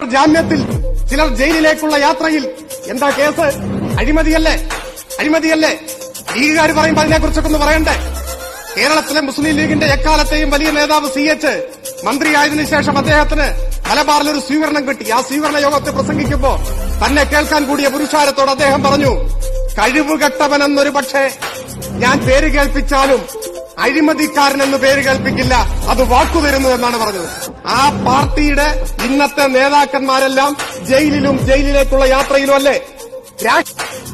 ജാമ്യത്തിൽ ചിലർ ജയിലിലേക്കുള്ള യാത്രയിൽ എന്താ കേസ് അഴിമതിയല്ലേ അഴിമതിയല്ലേ ലീഗുകാർ പറയുമ്പോൾ അതിനെക്കുറിച്ചൊക്കെ ഒന്ന് പറയണ്ടേ കേരളത്തിലെ മുസ്ലിം ലീഗിന്റെ എക്കാലത്തെയും വലിയ നേതാവ് സി എച്ച് മന്ത്രിയായതിനു ശേഷം അദ്ദേഹത്തിന് മലബാറിൽ ഒരു സ്വീകരണം കിട്ടി ആ സ്വീകരണ യോഗത്തിൽ പ്രസംഗിക്കുമ്പോ തന്നെ കേൾക്കാൻ കൂടിയ പുരുഷാരത്തോട് അദ്ദേഹം പറഞ്ഞു കഴിവുകെട്ടവനെന്നൊരു പക്ഷേ ഞാൻ പേര് കേൾപ്പിച്ചാലും അഴിമതിക്കാരനെന്ന് പേര് കേൾപ്പിക്കില്ല അത് വാക്കു തരുന്നു എന്നാണ് പറഞ്ഞത് ആ പാർട്ടിയുടെ ഇന്നത്തെ നേതാക്കന്മാരെല്ലാം ജയിലിലും ജയിലിലേക്കുള്ള യാത്രയിലും അല്ലേ രാഷ്ട്രീയ